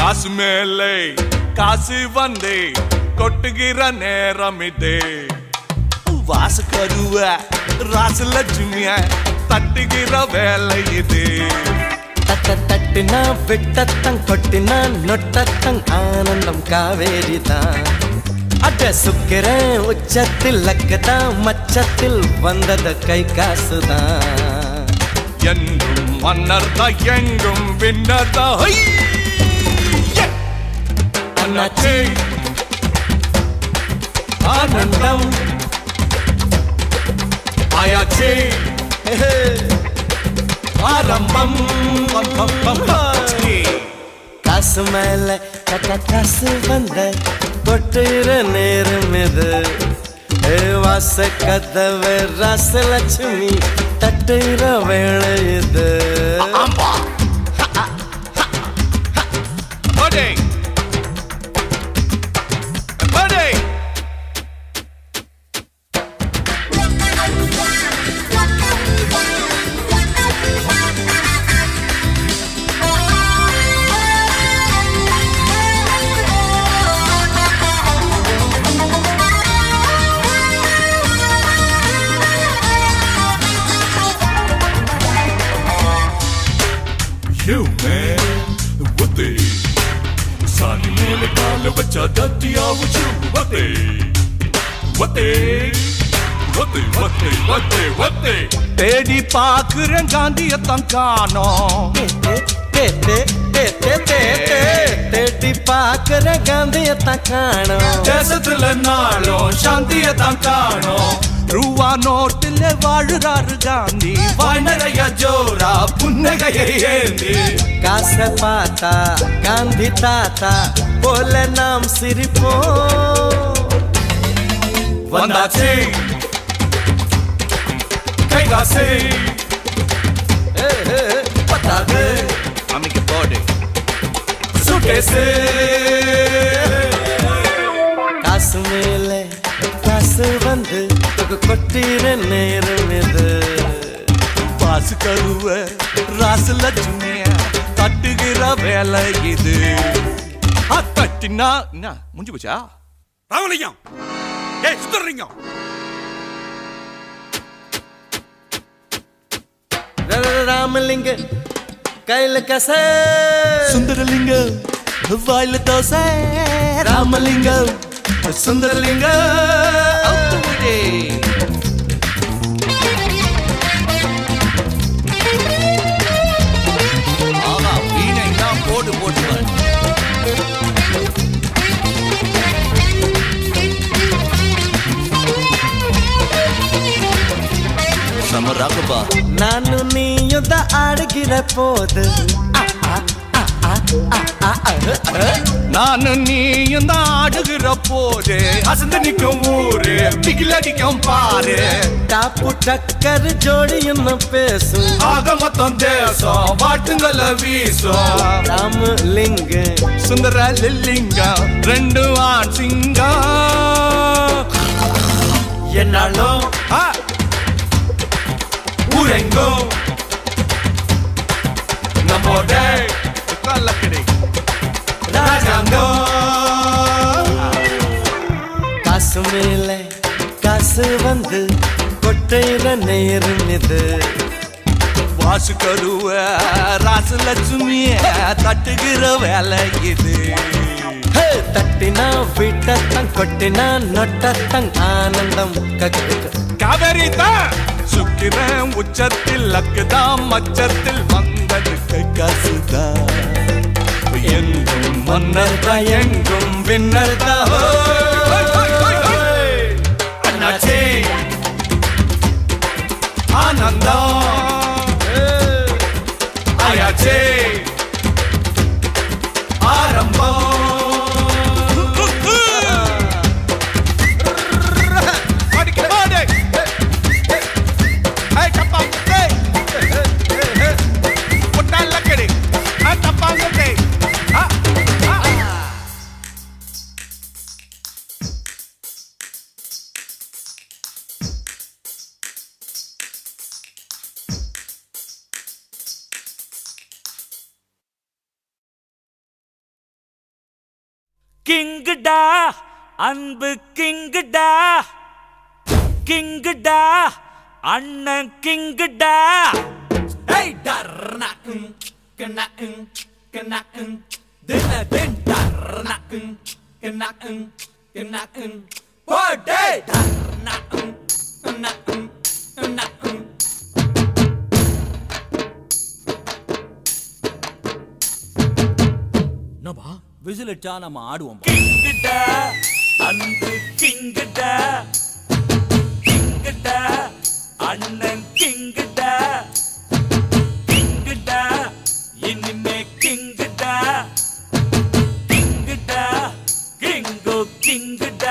காசு மேலே காசு வந்து கொட்டுகிற நேரம் இது வாச கருவ ராசலட்சுமிய தட்டுகிற வேலை இது தட்ட தட்டினா விட்டத்தங் கொட்டினா நொட்டத்தங் ஆனந்தம் காவேரி தான் அட சுக்கிறேன் உச்சத்தில் லக்கதான் மச்சத்தில் வந்தது கை காசுதான் என்றும் மன்னர் தான் எங்கும் வின்னர் தான் ஹை! Yeah! அண்ணாச்சி ஆனந்தம் ஆயாச்சி ஆரம்பம் பம், பம், பம், பம். காசு மேல கட்ட காசு வந்த கொட்டுற நேரம் இது ஏ வாச கதவு ராசலட்சுமி தட்டுற வேலை இது ஆம்பா Buddy! Buddy! You man, what the? சாணி மேல கால வச்சா தத்தியாவுச்சு what the? What the? What the? What the? What the? What the? தேடி பாக்குறேன் காந்தியத்தான் காணோம் தேடி பாக்குற காந்தியத்தான் காணும் தேசத்துல நாளும் சாந்தியத்தான் காணோம் ரூவா நோட்டுல வாழுறாரு காந்தி வாய் நிறைய ஜோரா புன்னகையை ஏந்தி காச பார்த்தா காந்தி தாத்தா போல நாம் சிரிப்போம் வந்தாச்சு கைகாசு பத்தாது அமைக்க போடு சுட்டேசு காசு மேல காசு வந்து தொகு கொட்டிற நேரம் இது பாசு கருவ ராசு லட்சுமிய தட்டுகிற வேலை இது ஆ, தட்டினா என்ன முடிஞ்சு போச்சா ராமலிங்கம் ஏய் சுந்தரலிங்கம் ர- ர- ராமலிங்க கையில கச சுந்தரலிங்கம் வாயில தோசை ராமலிங்கம் சுந்தரலிங்கம் அவுத்து விடு. ஆமா வீணை தான் போடு போட்டுவான் சமராகப்பா ನಾನು ನೀಯುದ್ದ ಆಡಗಿರ போது நானும் நீயும் தான் ஆடுகிற போது அசந்து நிக்கும் ஊரு பிகில் அடிக்கும் பாரு டாப்பு டக்கர் ஜோடி இன்னும் பேசும் ஆக மொத்தம் தேசம் வாட்டுங்கள வீசும் ராமலிங்க சுந்தர லில்லிங்கம் ரெண்டு ஆண் சிங்கம் என்னாலும் ஆ! ஊரெங்கும் நம்மோட கள்ளக்கடை ராஜாங்கம் காசு மேல காசு வந்து கொட்டையிற நேரம் இது வாசு கருவ ராசு லட்சுமிய தட்டுகிற வேலை இது ஹே, தட்டினா விட்டத்தங் கொட்டினா நொட்டத்தங் ஆனந்தம் கக்கு காவேரி தான் சுக்கிரன் உச்சத்தில் லக்குதான் மச்சத்தில் வந்ததுக்கு காசுதான் எங்கும் மன்னர் தான் எங்கும் வின்னர் தான் அண்ணாச்சி ஆனந்தம் ஆயாச்சே கிங்குடா அன்பு கிங்குடா கிங்குடா அண்ணன் கிங்குடா Hey, darna, mm, kena, mm, kena, mm, dina, din, darna, mm, kena, mm, kena, mm, bode, darna, mm, kena, mm, kena, mm. என்னப்பா விசில் அடிச்சா நம்ம ஆடுவோம் கிங்குடா அன்பு கிங்குடா கிங்குடா அண்ணன் கிங்குடா கிங்குடா இனிமே கிங்குடா கிங்குடா கிங்கு கிங்குடா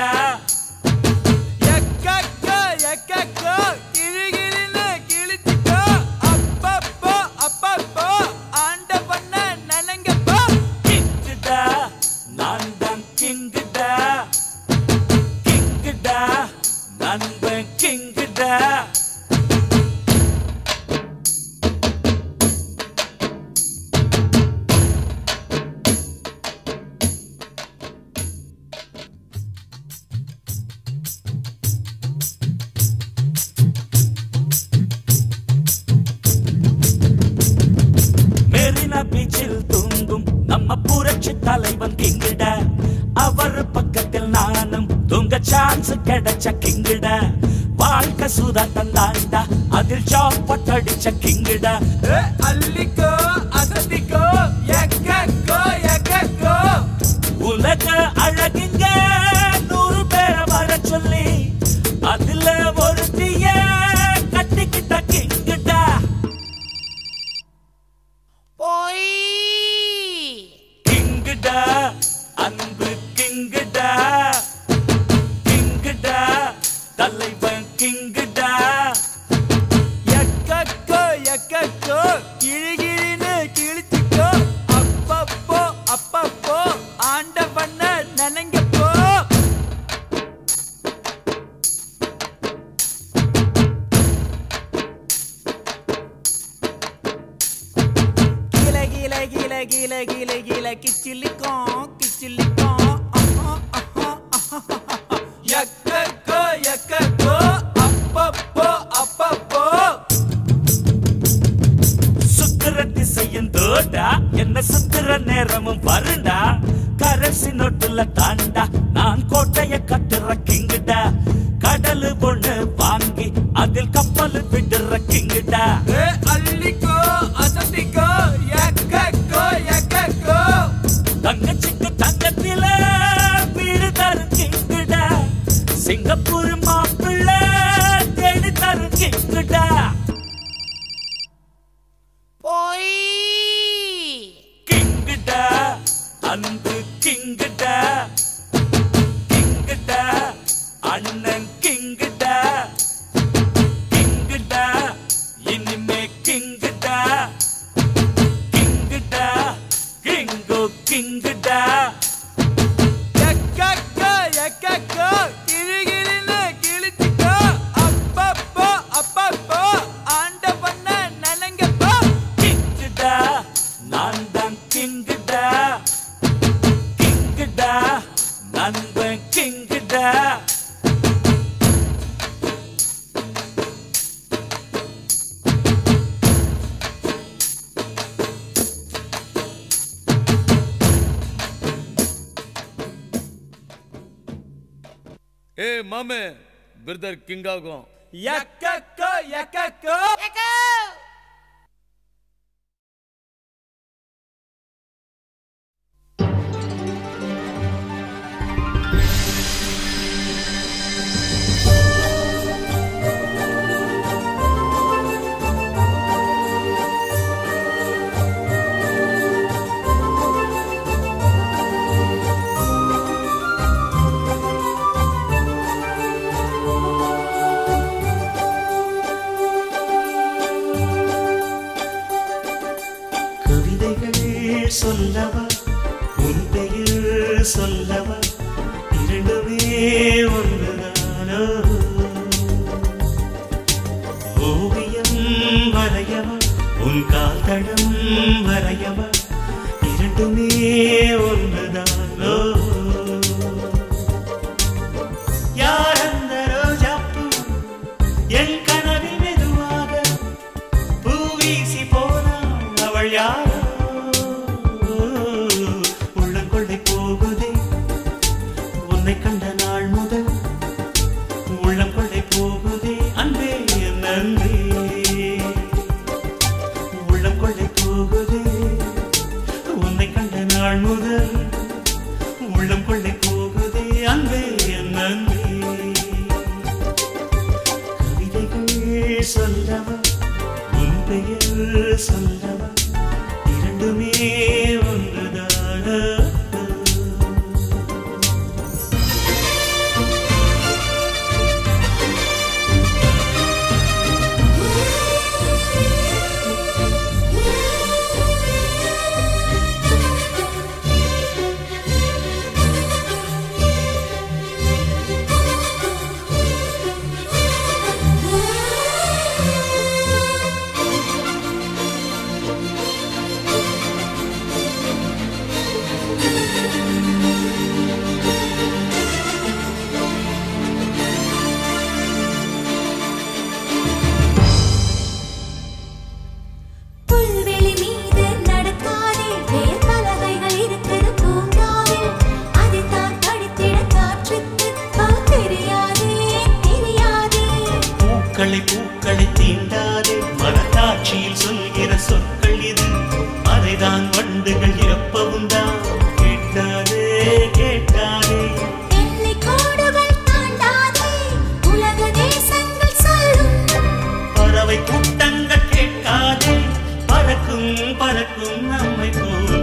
எக்கக்கோ, எக்கக்கோ, கிழிகிழின்னு கிழிச்சுக்கோ. அப்பப்போ, அப்பப்போ, ஆண்ட பண்ண நினைங்கப்போ. கிங்குடா நான் தான் கிங்குடா கிங்குடா நண்பன் கிங்குடா மெரினா பீச்சில் தூங்கும் நம்ம புரட்சி தலைவன் கிங்கிட அவர் பக்கத்தில் நானும் தூங்க சான்ஸ் கிடைச்ச கிங்கிட வாழ்க்கை சுதாட்டம் தாண்டா அதில் சாப்பாட்டு அடிச்ச கிங்கிட ஏ, அள்ளிக்கோ, அசத்திக்கோ, எக்கக்கோ, எக்கக்கோ. உலக அழகுங்க நூறு பேரை வர சொல்லி அதுல ஒருத்திய கட்டிக்கிட்ட கிங்கிடா கிங்குடா அன்பு கிங்குடா கிங்குடா தலைவன் கிங்குடா எக்கக்கோ, எக்கக்கோ, கிழிகிழின்னு கிழிச்சுக்கோ. அப்பப்போ, அப்பப்போ, ஆண்ட பண்ண நினைங்கப்போ. கீழ, கீழ, கீழ, கீழ, கீழ, கீழ, கிச்சிலிக்கும், கிச்சிலிக்கும். அஹா, அஹா, அஹா, அஹா. எக்கக்கோ, எக்கக்கோ, அப்பப்போ, அப்பப்போ. சுத்துற திசையும் தோடா என்ன சுத்துற நேரமும் வருண்டா கரசி நோட்டுல தாண்டா நான் கோட்டைய கட்டுற கிங்குடா கடலு பொண்ணு வாங்கி அதில் கப்பல் விடுற கிங்குடா ஏ, அள்ளிக்கோ, அசத்திக்கோ, எக்கக்கோ, எக்கக்கோ. தங்கச்சிக்கு தங்கத்தில வீடு தரும் கிங்குடா சிங்கப்பூர் மாப்பிள்ளை தேடி தரும் கிங்குடா கிங்குடா அன்பு கிங்குடா கிங்குடா அண்ணன் கிங்குடா கிங்குடா இனிமே கிங்குடா கிங்குடா கிங்கு கிங்குடா எக்கக்கோ, எக்கக்கோ, கிழிகிழின்னு கிழிச்சுக்கோ. அப்பப்போ, அப்பப்போ, ஆண்ட பண்ண நினைங்கப்போ. கிங்குடா நான் தான் கிங்குடா கிங்குடா நண்பன் கிங்குடா ஏ மாமே பிரதர் கிங் ஆகும் எக்கக்கோ, எக்கக்கோ. கவிதைகள் சொல்லவா உன் பெயர் சொல்லவா இரண்டுமே ஒன்றுதானோ ஓவியம் வரையவா உன் கால் தடம் வரையவா இரண்டுமே ஒன்றுதானோ முதல் உள்ளம் கொள்ளை போகுதே அன்பே என் அன்பே கவிதைகள் சொல்லவா உன் பெயர் சொல்லவா இரண்டுமே ஒன்றுதானா புல்வெளி மீது நடக்காதே வேர் பலகைகள் இருக்குது பூங்காவில் அதைத்தான் படித்திட காற்றுக்கு போ தெரியாதே தெரியாதே பூக்களை பூக்களை தீண்டாதே மனக்காட்சியில் சொல்கிற சொற்கள் இது அதைதான் வண்டுகள் எப்பவும் தான் கேட்காதே கேட்காதே எல்லை கோடுகள் தாண்டாதே உலக தேசங்கள் சொல்லும் பறவை கூட்டங்கள் கேட்காதே பறக்கும் பறக்கும் நம்மை போல்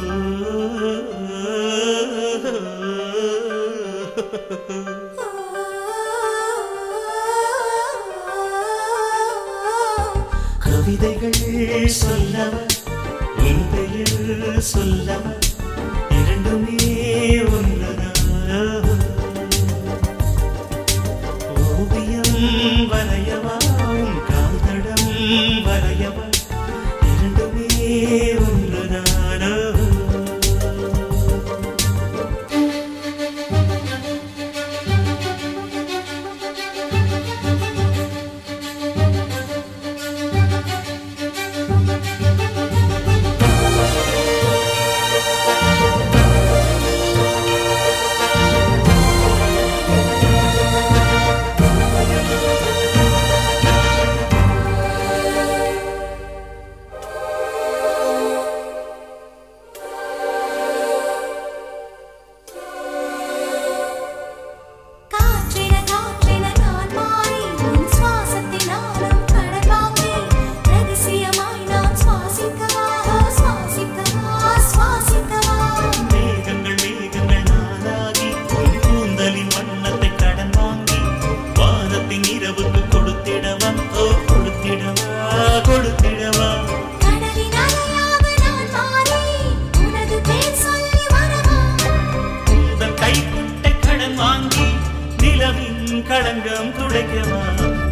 கவிதைகள் சொல்லவா உன் பெயர் சொல்லவா இரண்டுமே ஒன்றுதான் ஓவியம் வரையவா உன் கால்தடம் வரையவா இரண்டுமே ஒன்றுதானோ காற்றின காற்றின நான் மாறி உன் சுவாசத்தினாலும் கடல் வாங்கி ரகசியமாய் நான் சுவாசிக்கவா சுவாசிக்கவா சுவாசிக்கவா மேகங்கள் மேகங்கள் நானாகி உன் கூந்தலின் வண்ணத்தை கடன் வாங்கி வானத்தின் இரவுக்கு கொடுத்திடவா ஓ கொடுத்திடவா கொடுத்திடவா கடலின் அலையாக நான் மாறி உனது பேர் சொல்லி வரவா உந்தன் கைக்குட்டை கடன் வாங்கி நிலவின் களங்கம் துடைக்கவா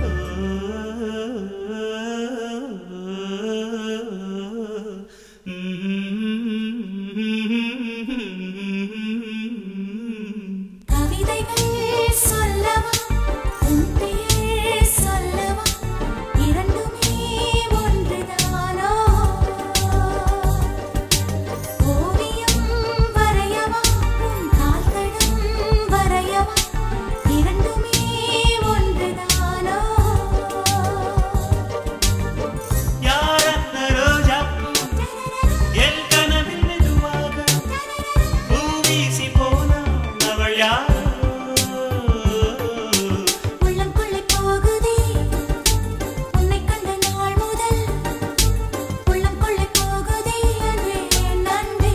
கவிதைகள் சொல்லவா உன் பெயர் சொல்லவா இரண்டுமே ஒன்றுதானோ ஓவியம் வரையவா உன் கால்தடம் வரையவா இரண்டுமே ஒன்றுதானோ யார் அந்த ரோஜாப்பூ என் கனவில் மெதுவாக பூ வீசி போனாள் அவள் யார் உள்ளம் கொள்ளை போகுதே உன்னை கண்ட நாள் முதல் உள்ளம் கொள்ளை போகுதே அன்பே நன்றி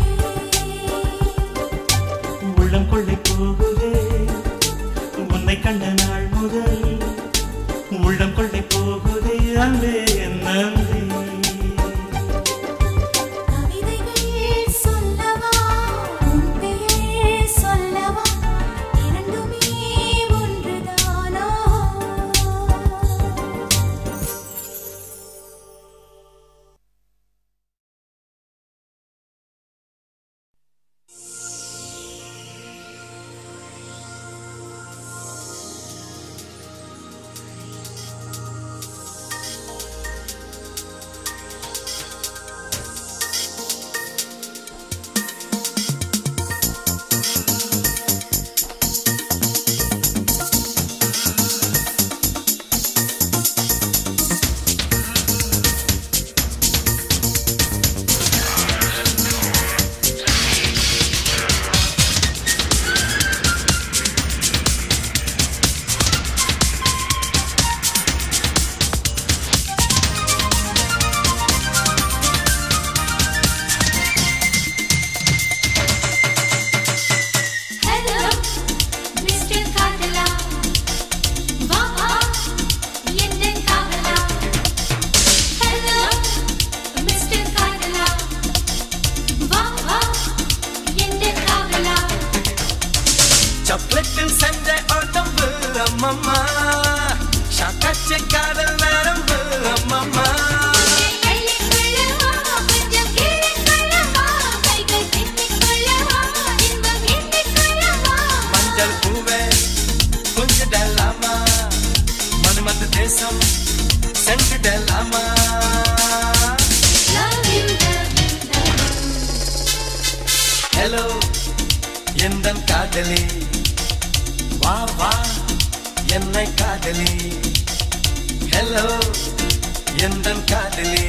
உள்ளம் கொள்ளை போகுதே உன்னை கண்ட நாள் முதல் உள்ளம் கொள்ளை போகுதே அன்பே என் நன்றி கவிதைகள் சொல்லவா உன் பெயர் சொல்லவா இரண்டுமே ஒன்றுதானோ ஆ தேசம் சென்றுடலாமா Love you, love you, love you. Hello எந்த காதலி வா வா என்னை காதலி ஹலோ எந்த காதலி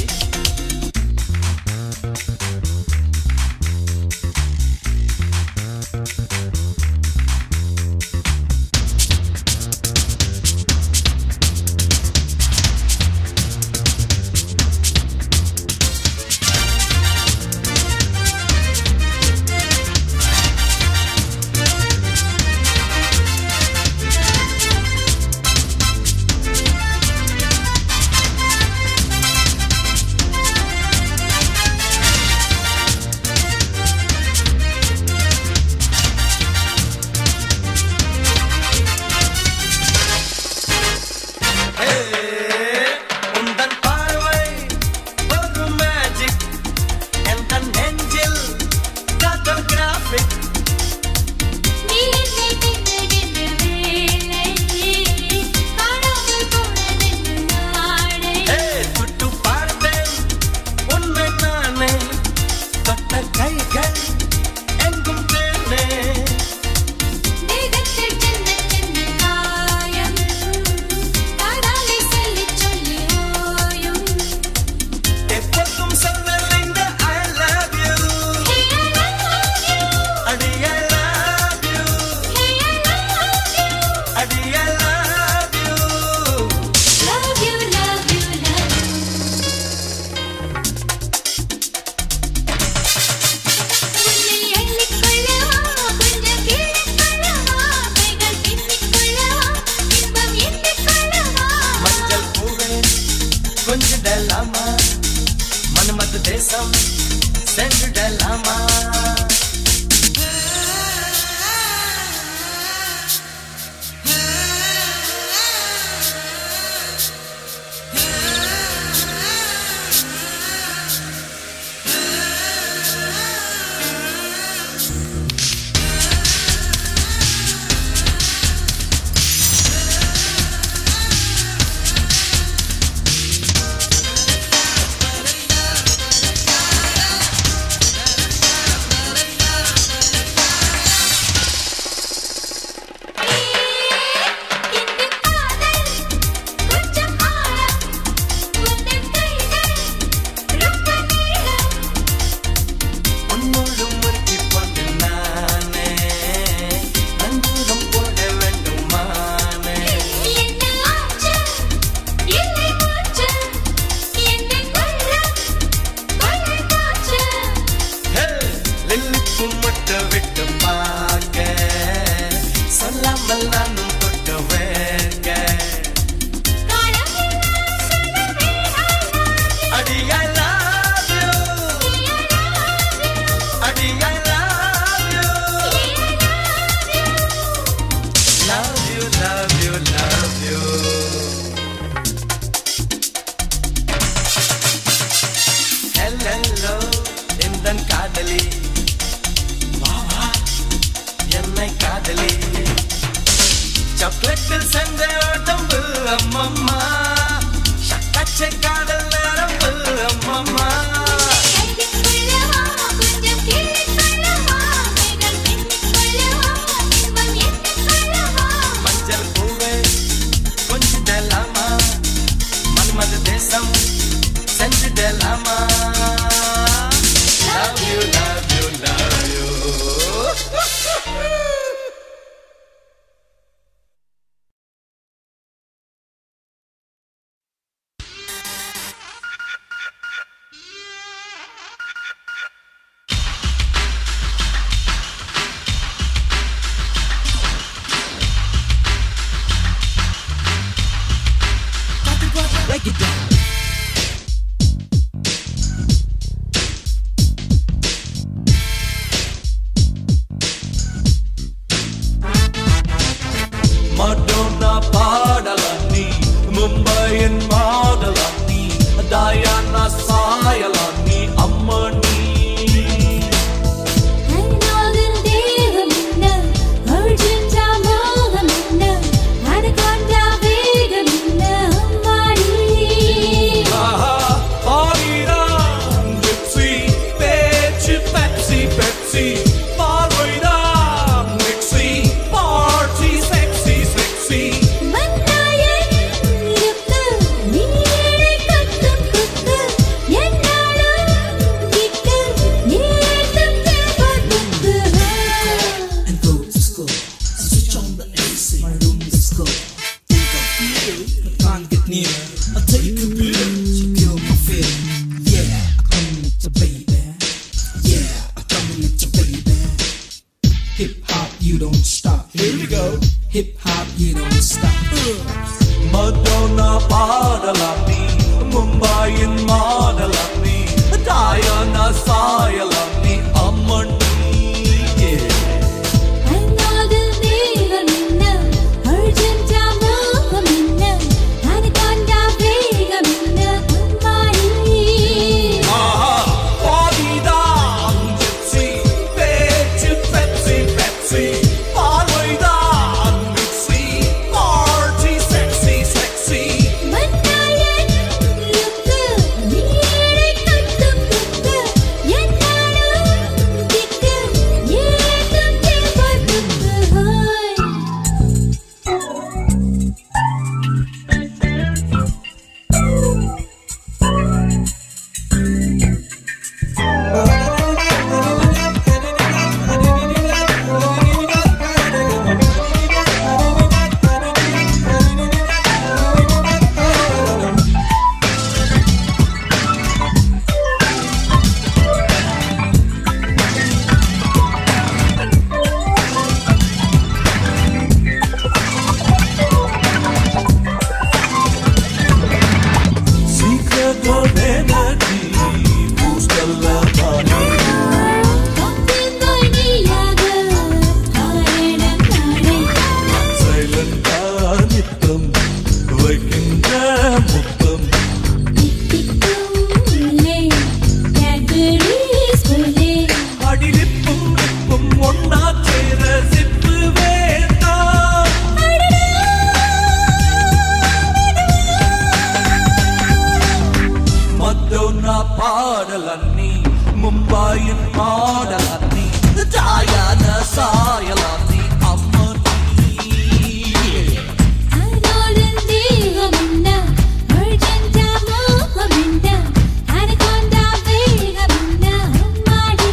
உந்தன் பார்வை ஒரு மேஜிக் எந்த நெஞ்சில் காதல் கிராஃபிக் நீ என்னை தின்னதென்று வேலை, காணாமல் போனதென்று நாளை. தொட்டு பார்த்தேன் உன்னை நானே தொட்ட கைகள் எங்கும் தேனே தேகத்தில் சின்ன சின்ன காயம், காதாலை சொல்லிச் சொல்லி ஓயும். எப்போதும் சொன்னல் இந்த I love you Hey, I love you. அடி I love you Hey, I love you. அடி I love you Love you, love you, love you. உன்னை அள்ளிக்கொள்ளவா, கொஞ்சம் கிள்ளிக்கொள்ளவா, கைகள் பின்னிக்கொள்ளவா, இன்பம் எண்ணிக்கொள்ளவா. மஞ்சள் பூவே கொஞ்சிடலாமா மன்மத தேசம் சென்றுடலாமா இந்த காதல் கொஞ்சம் ஆழம், உந்தன் கைகள் ரொம்ப நீளம். உன்னோடு முறுக்கி கொண்டு நானே நங்கூரம் போட வேண்டுமானே என்ன ஆச்சு? இல்லை மூச்சு. என்னை கொல்லும் கொள்ளை காற்று. ஹே, லில்லிப்பூ மட்டும் விட்டு பார்க்க சொல்லாமல் நானும் தொட்டு வேர்க்க காலமெல்லாம் சொல்லவே I love you. அடி I love you அடி I love you love you love you love you hello இந்த காதலி வா வா என்னை காதலி சாக்லேட்டில் செஞ்ச உடம்பு அம்மம்மா சக்காச்சை காதல் நரம்பு அம்மம்மா கைதிக்கொள்ளவா, கொஞ்சம் கிள்ளிக்கொள்ளவா, கைகள் பின்னிக்கொள்ளவா, இன்பம் எண்ணிக்கொள்ளவா. மஞ்சள் பூவே கொஞ்சிடலாமா மன்மத தேசம் சென்றுடலாமா Love you, love you, love you. Hip hop, you don't stop. Here we go. Hip hop, you don't stop. Madonna பாடலாம் நீ மும்பாயின் மாடலாம் நீ டயானா சாயலாம் நீ அம்மன் நீ yeah. அல்லாத தேகம் என்ன அர்ஜென்டா மோகம் என்ன அனகாண்டா வேகம் என்ன அம்மாடி ஆஹா, பாதிதான் gypsy, பேச்சு Pepsi, Pepsi. பார்வைதான் mixy, party sexy, sexy. மன்னாயன் லுக்கு நீரை கட்டும் குத்து என்னாலும் திக்கு ஏதும் தேவதுக்கு hi Secret of energy, boost the body. கம்பிங்கள் நீயாக ஆயிடம் நாடை Silent நித்தம் வைக்கின்ற முத்தம் திக்குள்ளே கேட்பரிஸ் உள்ளே அடிலிப்பும் நிப்பும் ஒன்னா சேர சிப்பு வேண்டாம் மத்தோனா பாடல் அன்னி மும்பாயின் மாடல் அன்னி ஜாயான சாயல் அன்னி அம்மனி அனாடன் தேகம் என்ன அர்ஜென்டா மோகம் என்ன அனகாண்டா வேகம் என்ன அம்மாடி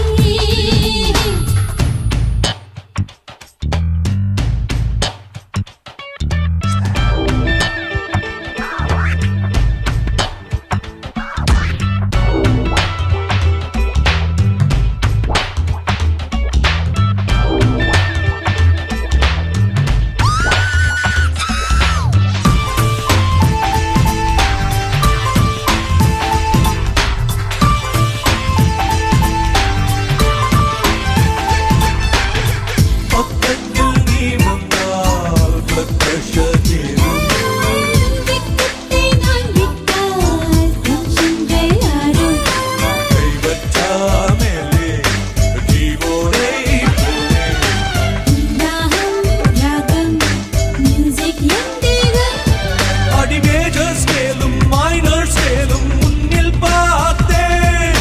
பக்கத்தில் நீ வந்தால் blood pressure ஏறும் விக்கத்தை நான் விட்டால் டென்ஷன்கள் ஆறும் கைவச்சா மேலே ஜீவோரை போலே தாகம் ராகம் மியூசிக் என் தேகம் அடி மேஜர் ஸ்கேலும் மைனர் ஸ்கேலும் முன்னில் பார்த்தேன்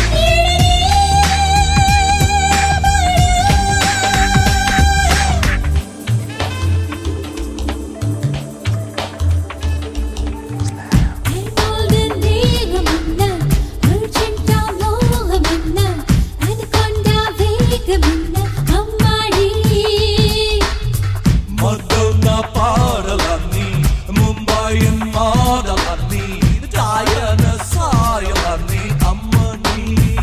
அனாடன் தேகம் என்ன அர்ஜென்டா மோகம் என்ன அனகாண்டா வேகம் என்ன அம்மாடி மதோனா பாடலாம் நீ மும்பாயின் மாடலாம் நீ ஜாயன சாயலாம் நீ அம்மனி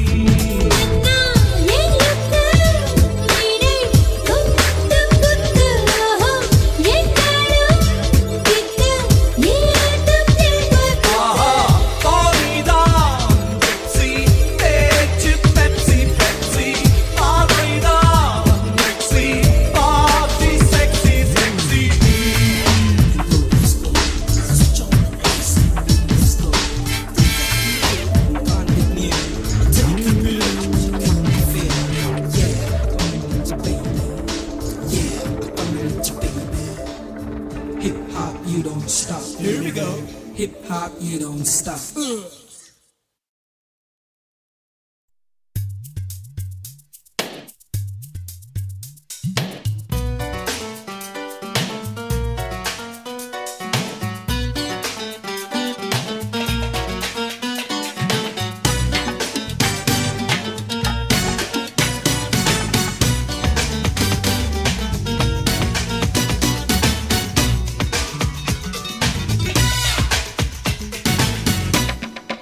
எங்களுக்கு நீரை குத்தும் குத்து என்னாலும் திக்கு ஏதும் தேவதுக்கு ஆஹா பாதிதான் Pepsi, பேச்சு Pepsi, Pepsi. பார்வைதான் mixy, party sexy, sexy. Hip hop, you don't stop. Here we go. Hip hop, you don't stop. Hip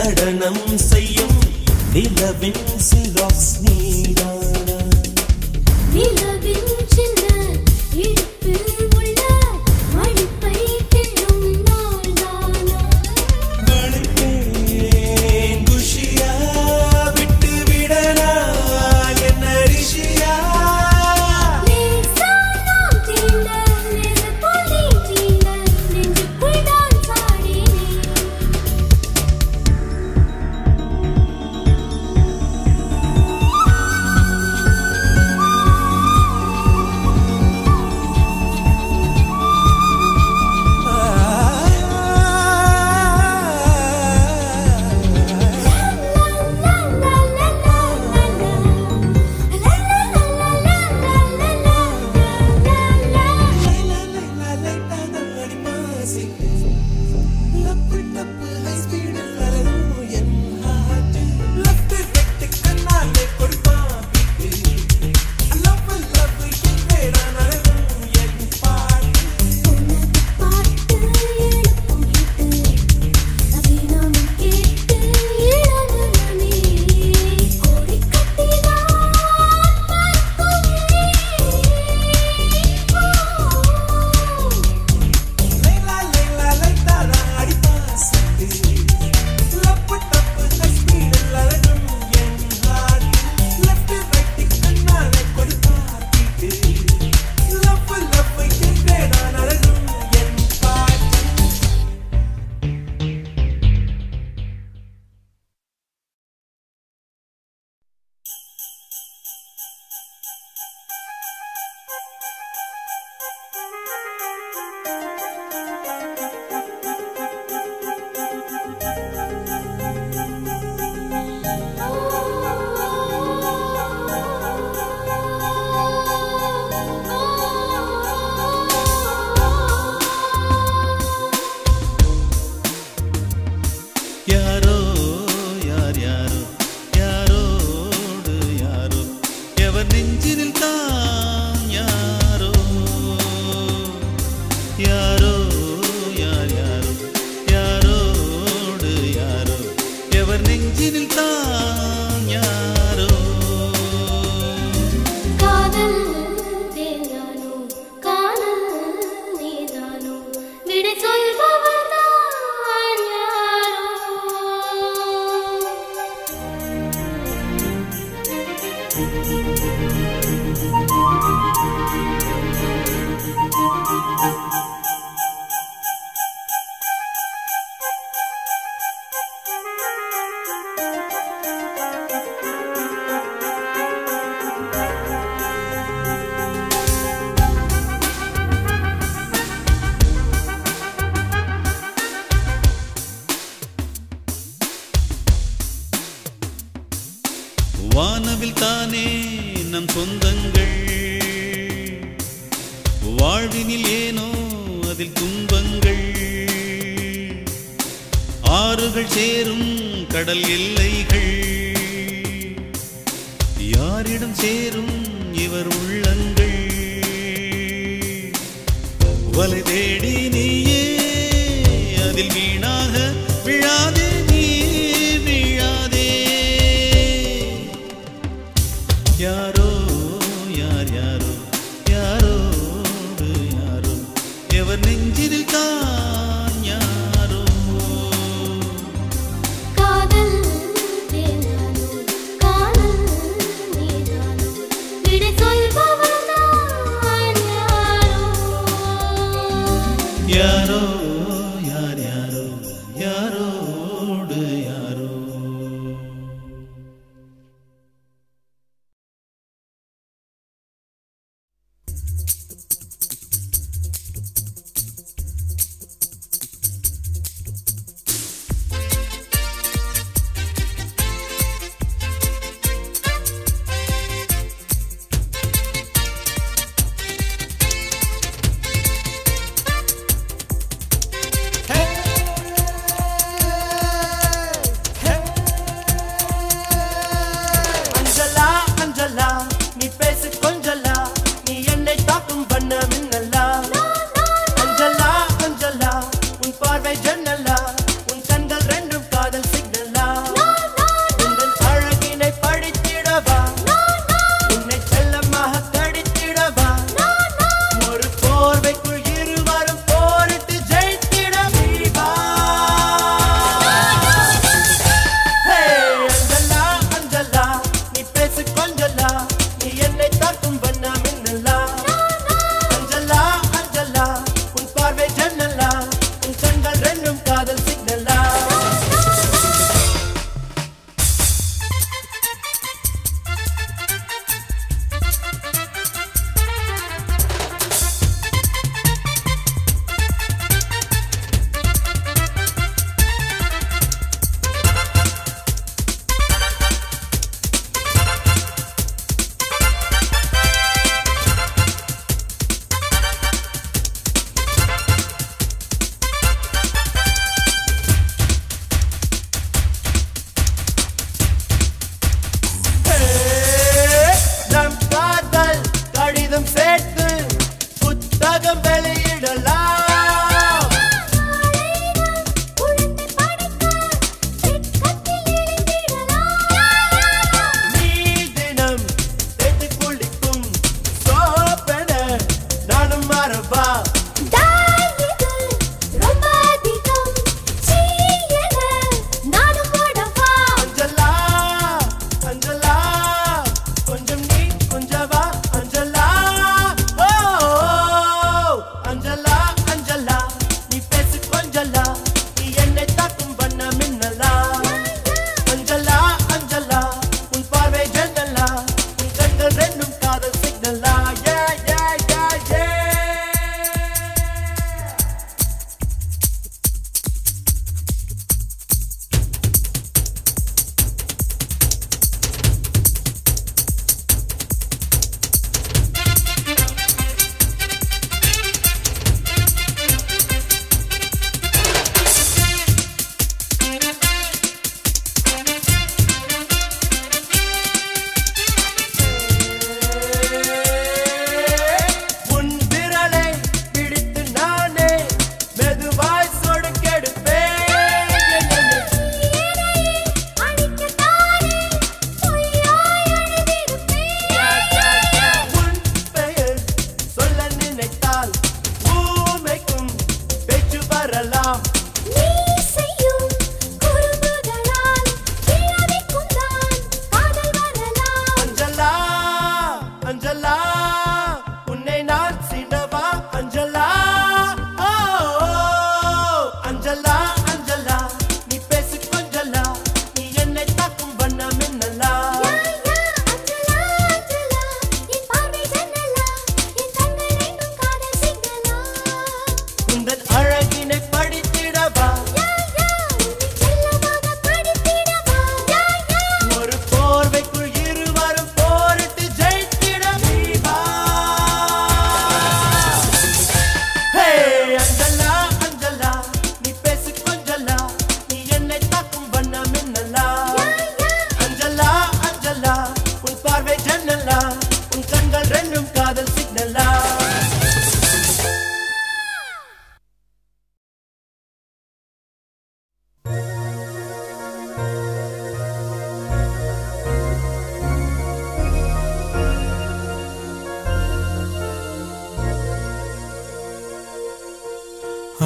நடனம் செய்யும் நிலவின் சிராக்ஸ் நீதானா நிலவின் சின்ன இடுப்பில் உள்ள மடிப்பை கிள்ளும் நாள்தானா வளைப்பேன் குஷியா விட்டு விடனா என்ன ரிஷியா லேசா நாம் தீண்ட நெருப்புள் நீ தீண்ட நெஞ்சுக்குள் தான் சாடினேன் பாட்டு எழுப்பும் ஹிட்டு அபிநாமம் கேட்டு இளமனமே கோடி கட்டிதான் பார்க்கும் யாரோ யார் யாரோ யாரோடு யாரோ எவர் நெஞ்சினில் தான் யாரோ யாரோ யார் யாரோ யாரோடு யாரோ எவர் நெஞ்சினில் தான் யாரோ காதல் தேனானோ காதல் நீதானோ விடை சொல்பவர் தான் யாரோ வானவில் தானே நம் சொந்தங்கள் வாழ்வினில் ஏனோ அதில் துன்பங்கள் ஆறுகள் சேரும் கடல் எல்லைகள் யாரிடம் சேரும் இவர் உள்ளங்கள் வலை தேடி நீயே அதில் வீணாக விழாதே நீ விழாதே யாரோ யார் யாரோ யாரோடு யாரோ எவர் நெஞ்சில் தான் யாரோ காதல் தேனானோ காதல் நீதானோ விடை சொல்பவர் தான் யாரோ யாரோ யார் யாரோ யாரோடு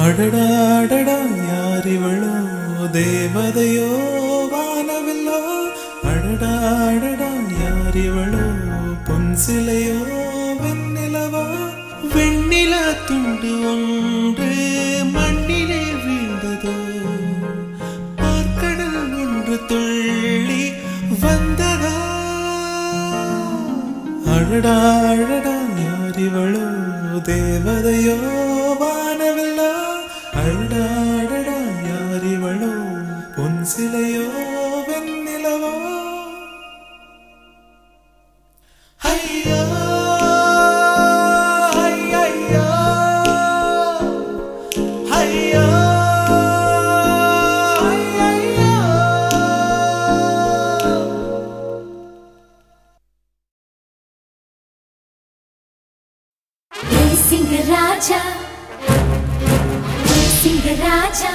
அடடா அடடா யார் இவளோ தேவதையோ வானவில்லோ அடடா அடடா யார் இவளோ பொன் சிலையோ வெண்ணிலவோ வெண்ணில துண்டு ஒன்று மண்ணிலே வீழ்ந்ததோ பார்க்கடல் ஒன்று துள்ளி வந்ததா அழடா அழடா யார் இவளோ தேவதையோ வானவில்லோ அழடா அழடா யார் இவளோ பொன் சிலையோ வெண்ணிலவோ ஐயா ஐயா ஐயா தேசிங்க ராஜா தேசிங்க ராஜா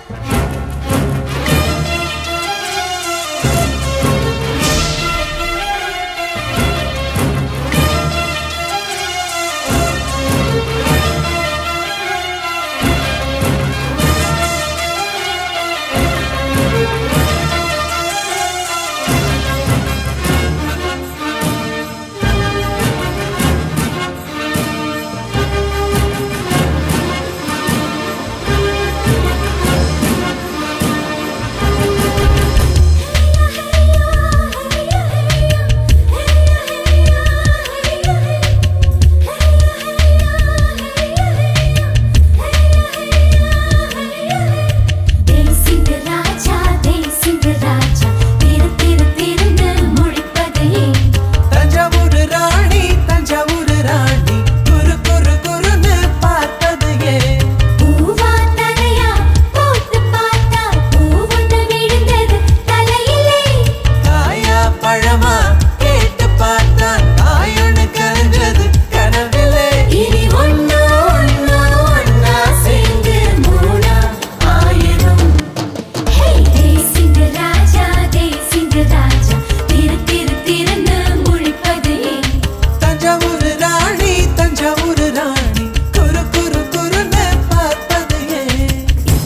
தேசிங்க ராஜா தேசிங்க ராஜா திரு திரு திருந்து முழிப்பது ஏன் தஞ்சாவூர் ராணி தஞ்சாவூர் ராணி குரு குரு குருன்னு பார்ப்பது ஏன் பூவா தலையா போட்டு பார்த்தா பூவொன்று விழுந்தது தலையிலே காயா பழமா கேட்டு பார்த்தா காயொன்னு கரைஞ்சது கனவிலே இனி ஒண்ணு ஒண்ணு ஒண்ணா சேர்ந்து மூணா ஆயிரம் ஹே தேசிங்க ராஜா தேசிங்க ராஜா திரு திரு திருந்து முழிப்பது ஏன் தஞ்சாவூர் ராணி தஞ்சாவூர் ராணி குரு குரு குருன்னு பார்ப்பது ஏன்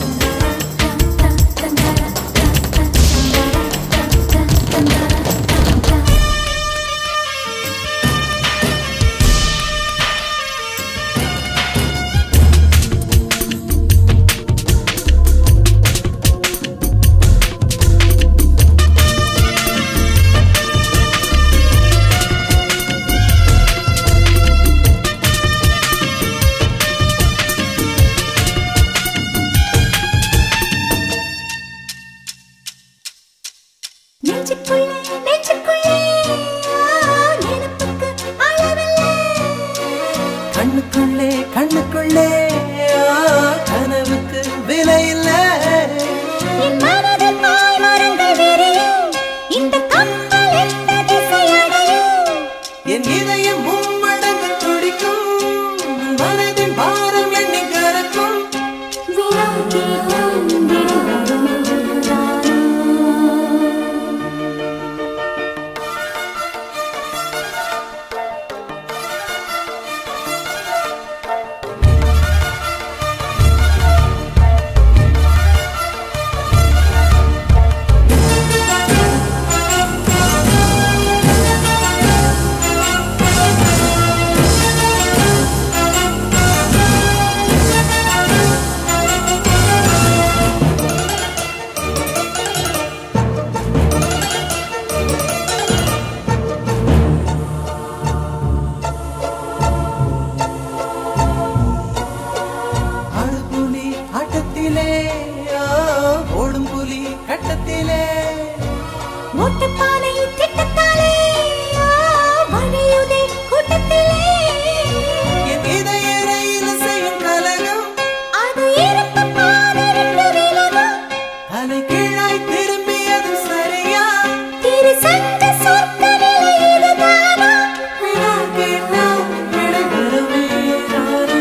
நெஞ்சுக்குள்ளே நெஞ்சுக்குள்ளே நினைப்புக்கு அளவில்லை கண்ணுக்குள்ளே கண்ணுக்குள்ளே ஆ, கனவுக்கு விலை இல்லை என் மனதில் பாய் மரங்கள் விரியும் இந்த கப்பல் எந்த திசையடையும் என் இதயம் மும்மடங்கு துடிக்கும் மனதின் பாரம் எண்ணி கறக்கும் வினாடியும் விடுவதும் ஆடுபுலி ஆட்டத்திலே ஆ, ஓடும் புலி கட்டத்திலே மொட்டுப்பானை திட்டத்தாலே ஆ, வழியுதே கூட்டத்திலே என் இதய ரயில் செய்யும் கலகம் அது இருப்பு பாதை ரெண்டு விலகும் அலை கீழாய் திரும்பியது சரியா திரு சங்க சொர்க்க நிலை இதுதானா வினா கேட்டால் விடை வருமே நானா?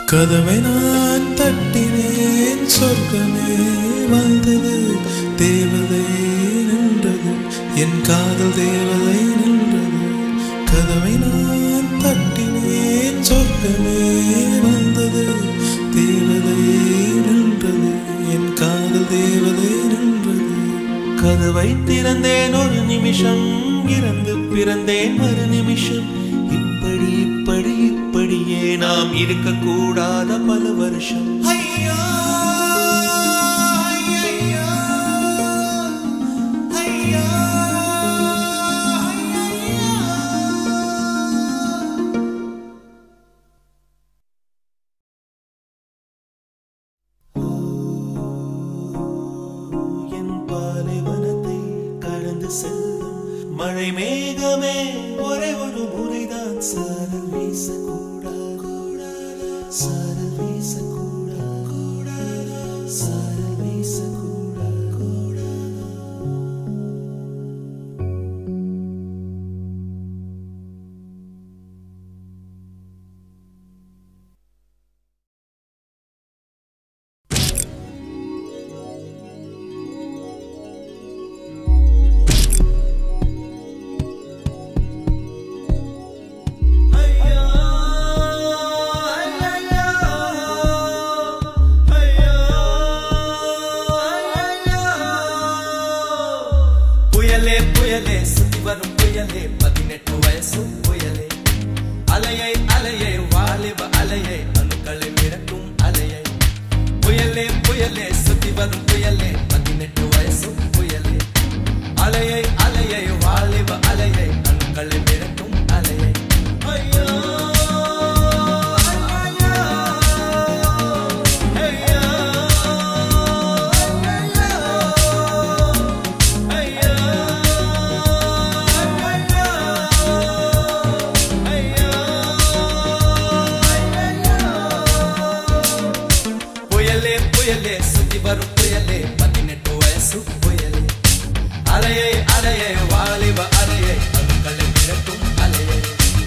கதவை நான் தட்டினேன் சொர்க்கமே வந்தது தேவதை நின்றது என் காதல் தேவதை நின்றது கதவை நான் தட்டினேன் சொர்க்கமே வந்தது தேவதை நின்றது என் காதல் தேவதை நின்றது கதவை திறந்தேன் ஒரு நிமிஷம் இறந்து பிறந்தேன் ஒரு நிமிஷம் இப்படி இப்படி இப்படியே நாம் இருக்க கூடாத பல வருஷம் ஐயா ஐயா ஐயா என் பாலைவனத்தை கடந்து செல்லும் மழை மேகமே ஒரே ஒரு முறைதான் சாரல் வீசக்கூடாது சாரல் வீசக்கூடாது சாரல் வீசக்கூடாது புயலே புயலே சுத்தி வரும் புயலே பதினெட்டு வயசு புயலே அலையை அலையை வாலிப அலையை அணுக்களை மிரட்டும் அலையை புயலே புயலே சுத்தி வரும் புயலே பதினெட்டு வயசு புயலே அலையை அலையை வாலிப அலையை அணுக்களை மிரட்டும் அலையை ஐயோ புயலே புயலே சுத்தி வரும் புயலே பதினெட்டு வயசு புயலே அலையை அலையை வாலிப அலையை அணுக்களை மிரட்டும் அலையை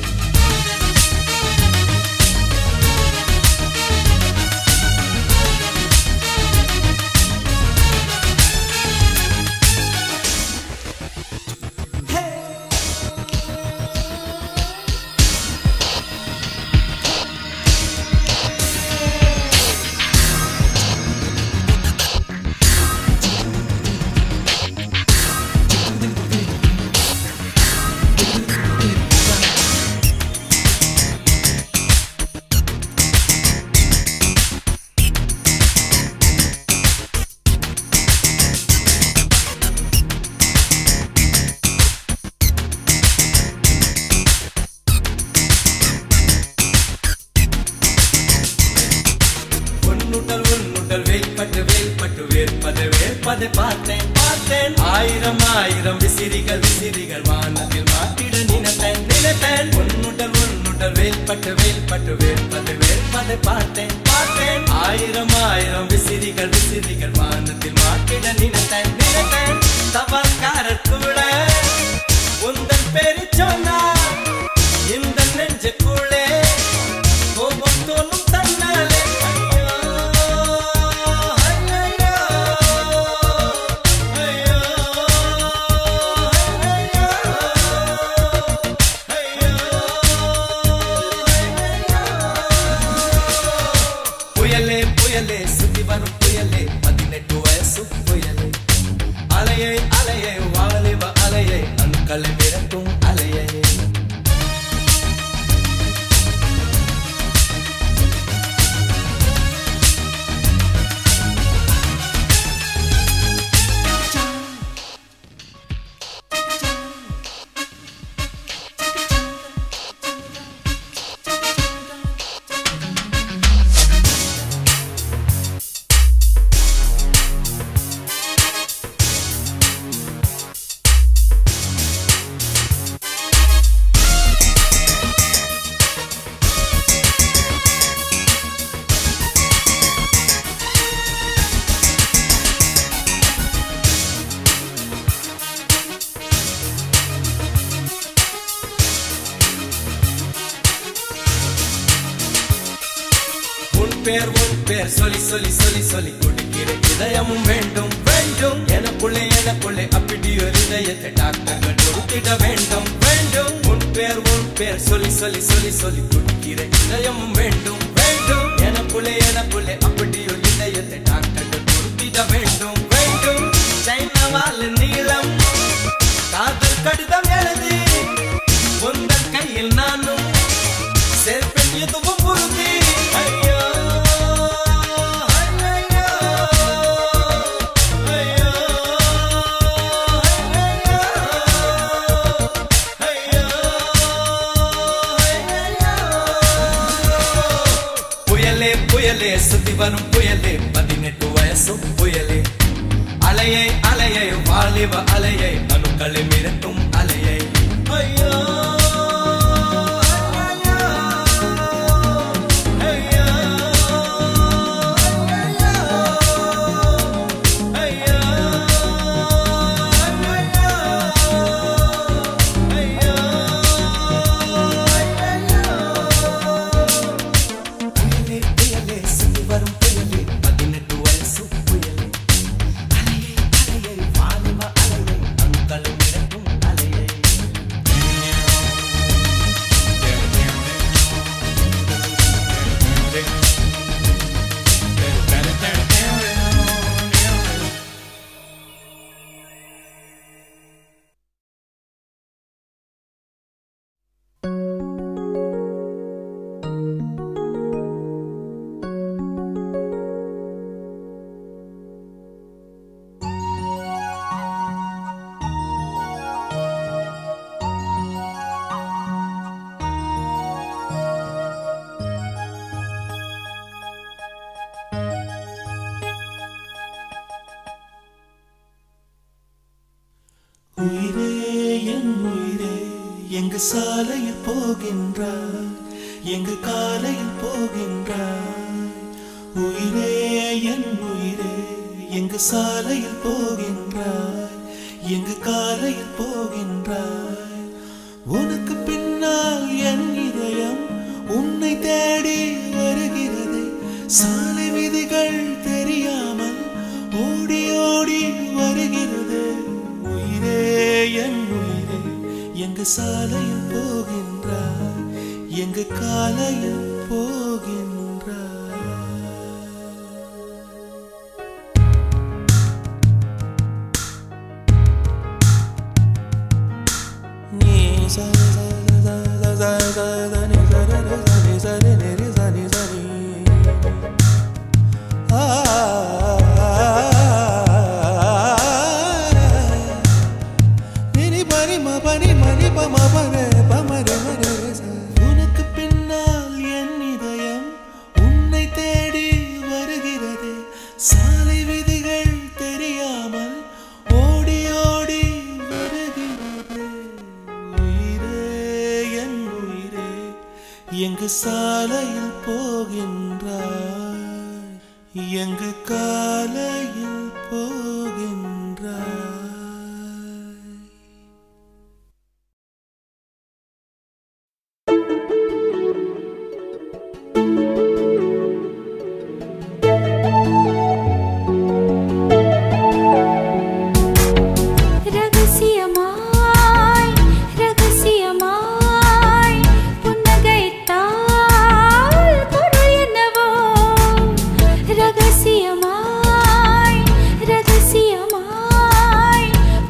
உன்னுடல் உன்னுடல் வேல்பட்டு வேல்பட்டு வேர்ப்பது வேர்ப்பதை பார்த்தேன் பார்த்தேன் ஆயிரம் ஆயிரம் விசிறிகள் விசிறிகள் வானத்தில் மாட்டிட நினைத்தேன் நினைத்தேன் உன்னுடல் உன்னுடல் வேல்பட்டு வேல்பட்டு வேர்ப்பது வேர்ப்பதை பார்த்தேன் பார்த்தேன் ஆயிரம் ஆயிரம் விசிறிகள் விசிறிகள் வானத்தில் மாட்டிட நினைத்தேன் நினைத்தேன் தவக்காரர் கூட உந்தன் பேரு சொன்னார் இந்த நெஞ்சுக்குள்ளே கோபம் தோணும் தன்னாலே ஐயோ ஐயோ ஐயோ ஐயோ பேர் உன் பேர் சொல்லி சொல்லி சொல்லி சொல்லி குடிக்கிற இதயமும் வேண்டும் வேண்டும் எனக்குள்ளே எனக்குள்ளே அப்படி ஒரு இதயத்தை டாக்டர்கள் கொடுத்திட வேண்டும் வேண்டும் உன் பேர் உன் பேர் சொல்லி சொல்லி சொல்லி சொல்லி குடிக்கிற இதயமும் வேண்டும் வேண்டும் எனக்குள்ளே எனக்குள்ளே அப்படி ஒரு இதயத்தை டாக்டர்கள் கொடுத்திட வேண்டும் வேண்டும் சைனவால் நீளம் காதல் கடிதம் எழுதி உந்தன் கையில் நானும் சேர்ப்பேன் எதுவும் உறுதி ஐயோ ஐயோ, ஐயோ, ஐயோ, ஐயோ. புயலே புயலே சுத்தி வரும் புயலே பதினெட்டு வயசும் புயலே அலையை அலையை வாலிப அலையை அணுக்களை மிரட்டும் அலையை ஐயோ ஐயோ, ஐயோ, ஐயோ, புயலே புயலே சுத்தி வரும் புயலே பதினெட்டு வயசு புயலே அலையை அலையை வாலிப அலையை அணுக்களை மிரட்டும் அலையை உயிரே என் உயிரே எங்கு சாலையில் போகின்றாய் எங்கு காலையில் போகின்றாய் உயிரே என் உயிரே எங்கு சாலையில் போகின்றாய் எங்கு காலையில் போகின்றாய் உனக்கு பின்னால் என் இதயம் உன்னை தேடி வருகிறது சாலை விதிகள் தெரியாமல் ஓடி ஓடி வருகிறது உயிரே என் உயிரே எங்கு சாலையில் போகின்றாய் எங்கு காலையில் போகின்றாய் நீ ச ச ச ச ச ச ச நி ச ர ர ச நி ச ரி நி ரி ச நி ச ரி. ஆ நி நி ப நி ம ப நி ம நி ப ம ப ரே ப ம ரே ம ரே ரே ச. உனக்கு பின்னால் என் இதயம் உன்னை தேடி வருகிறது சாலை விதிகள் தெரியாமல் ஓடி ஓடி வருகிறது உயிரே என் உயிரே எங்கு சாலையில் போகின்றாய் எங்கு காலையில் போகின்றாய் ரகசியமாய் ரகசியமாய் புன்னகைத்தால் பொருள் என்னவோ ரகசியமாய் ரகசியமாய்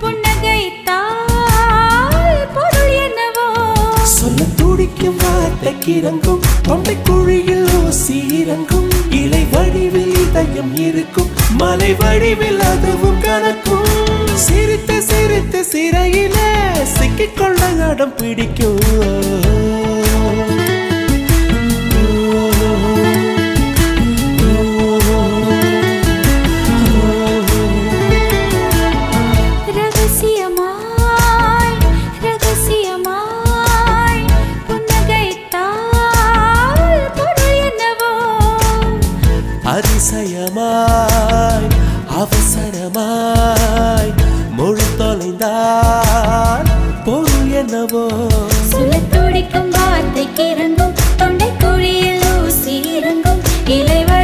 புன்னகைத்தால் பொருள் என்னவோ சொல்ல துடிக்கும் வார்த்தைக்கு இறங்கும் தொண்டை குழியில் ஓசி இறங்கும் இலை வடிவில் இதயம் இருக்கும் மலை வடிவில் அதுவும் கணக்கும் சிரித்து சிரித்து சிறையிலே சிக்கிக்கொள்ள அடம் பிடிக்கும் ரகசியமாய் ரகசியமாய் புன்னகைத்தால் பொருள் என்னவோ அதிசயமாய் அவசரமாய் மொழி தொலைந்தால் பொருள் என்னவோ சுழத் துடிக்கும் வார்த்தைக்கு இறங்கும் தொண்டை குழியில் ஊசி இறங்கும் இலை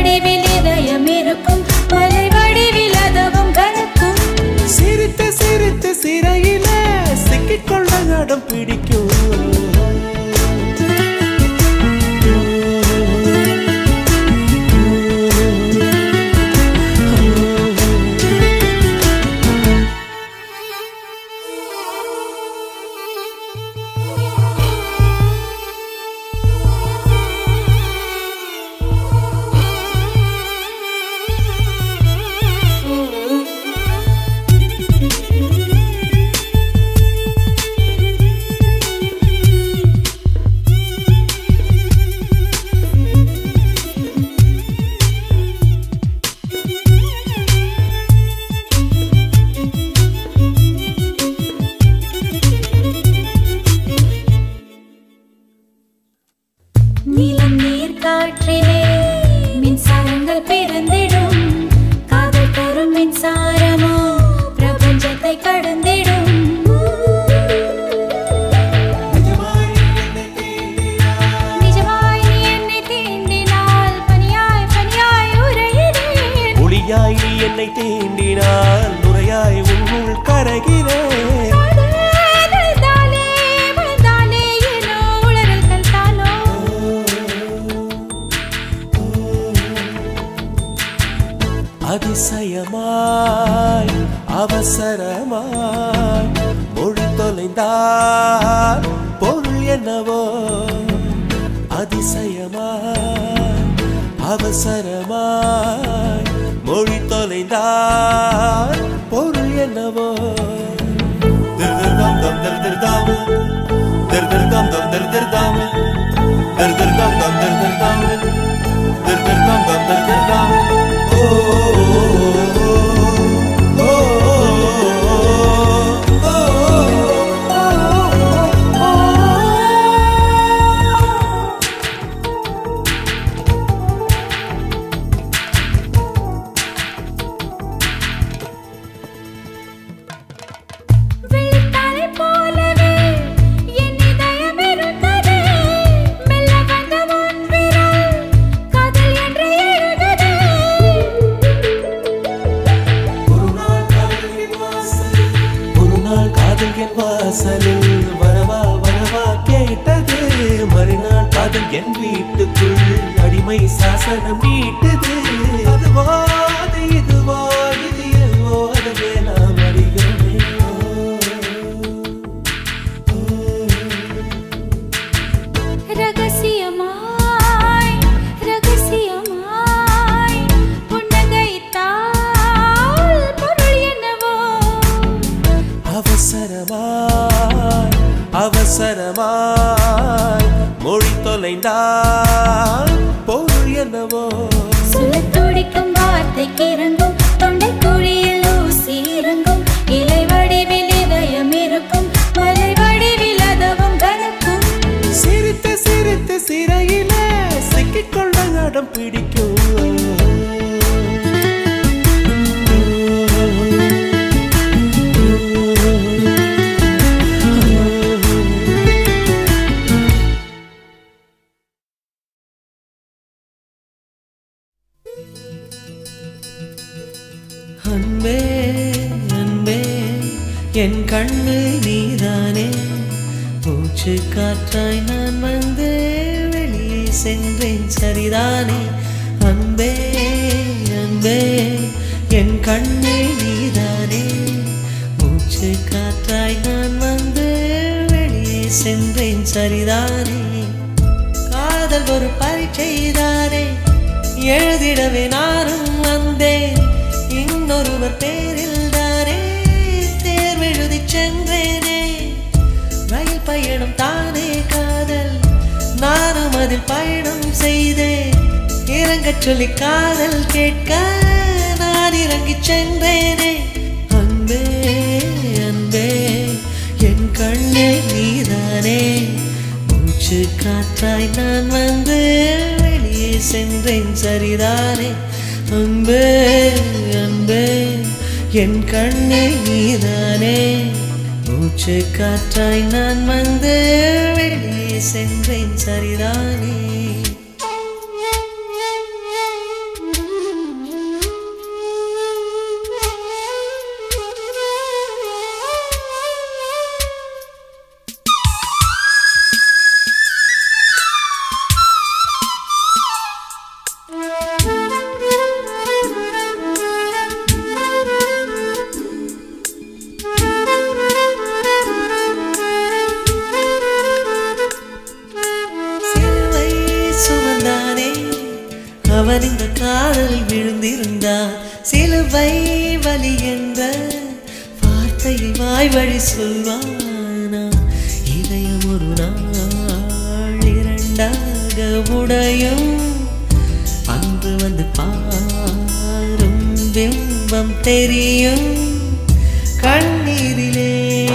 மெய்யாய் நீ என்னை தீண்டினால் நுரையாய் உன்னுள் கரகிறேன் காதல்தாலே வந்தாலே ஏனோ உளறல்கள் தானோ அதிசயமாய் அவசரமாய் மொழி தொலைந்தால் பொருள் என்னவோ அதிசயமாய் அவசரமாய் மொழி தொலைந்தால் பொருள் என்னவோ திருதிருதாம் தம் திருதிருதாம் திருதிருதாம் தம் திருதிருதாம் திருதிருதாம் தம் திருதிருதாம் திருதிருதாம் தம் திருதிருதாம் ஓ ஓ விழித்தாரை போலவே என் இதயம் இருந்தது மெல்ல வந்த உன் விரல் காதல் என்று எழுதது ஒரு நாள் காதல் என் வாசலில் வரவா வரவா கேட்டது மறுநாள் காதல் என் வீட்டுக்குள் அடிமை சாசனம் நீட்டது அதுவோ அது இதுவோ இது எதுவோ அதுவே நாம் அறிகிறோமே ரகசியமாய் ரகசியமாய் புன்னகைத்தால் பொருள் என்னவோ அவசரமாய் அவசரமாய் மொழி தொலைந்தால் பொருள் என்னவோ சொல்லத் துடிக்கும் வார்த்தைக்கு இறங்கும் தொண்டை குழியில் ஊசி இறங்கும் இலை வடிவில் இதயம் இருக்கும் மலை வடிவில் அதவும் கணக்கும் சிரித்து சிரித்து சிறையில சிக்கிக்கொள்ள நடம் பிடிக்கும் அன்பே அன்பே என் கண்ணு நீதானே மூச்சு காற்றாய் நான் வந்து வெளியே சென்றேன் சரிதானே அன்பே அன்பே என் கண்ணு நீதானே மூச்சு காற்றாய் நான் வந்து வெளியே சென்றேன் சரிதானே காதல் ஒரு பரீட்சைதானே எழுதிடவே நானும் வந்தேன் இன்னொருவர் பேரில் தானே தேர்வெழுதி சென்றேனே ரயில் பயணம் தானே காதல் நானும் அதில் பயணம் செய்தேன் இறங்கச் சொல்லி காதல் கேட்க நான் இறங்கிச் சென்றேனே அன்பே அன்பே என் கண்ணே நீதானே மூச்சு காற்றாய் நான் வந்து வெளியே சென்றேன் சரிதானே அன்பே அன்பே என் கண்ணே நீதானே மூச்சு காற்றாய் நான் வந்து வெளியே சென்றேன் சரிதானே சிலுவை சுமந்தானே அவன் இந்த காதலில் விழுந்திருந்தான் சிலுவை வலி என்ற வார்த்தையை வாய் வழி சொல்வானா இதயம் ஒரு நாள் இரண்டாக உடையும் அன்று வந்து பாரும் பிம்பம் தெரியும் கண்ணீரிலே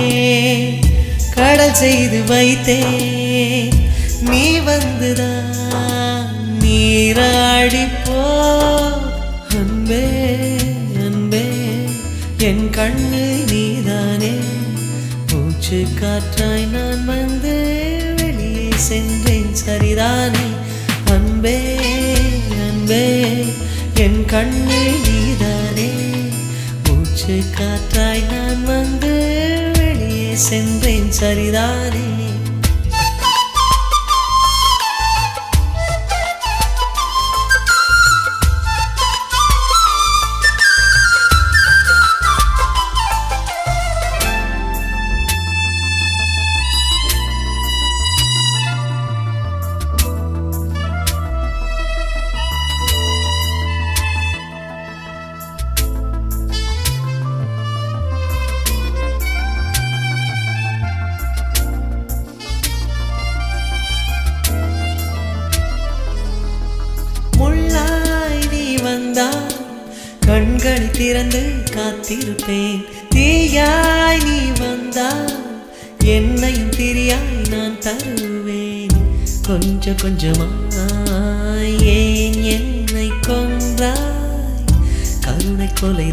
கடல் செய்து வைத்தேன் நீ வந்துதான் நீராடி போ அன்பே அன்பே என் கண்ணு நீதானே மூச்சு காற்றாய் நான் வந்து வெளியே சென்றேன் சரிதானே அன்பே அன்பே என் கண்ணு நீதானே காற்றாய் நான் வந்து வெளியே சென்றேன் சரிதானே முள்ளாய் நீ வந்தால் கண்களை திறந்து காத்திருப்பேன் தீயாய் நீ வந்தால் என்னையும் திரியாய் நான் தருவேன் கொஞ்சம் கொஞ்சமாய் ஏன் என்னை கொன்றாய் கருணை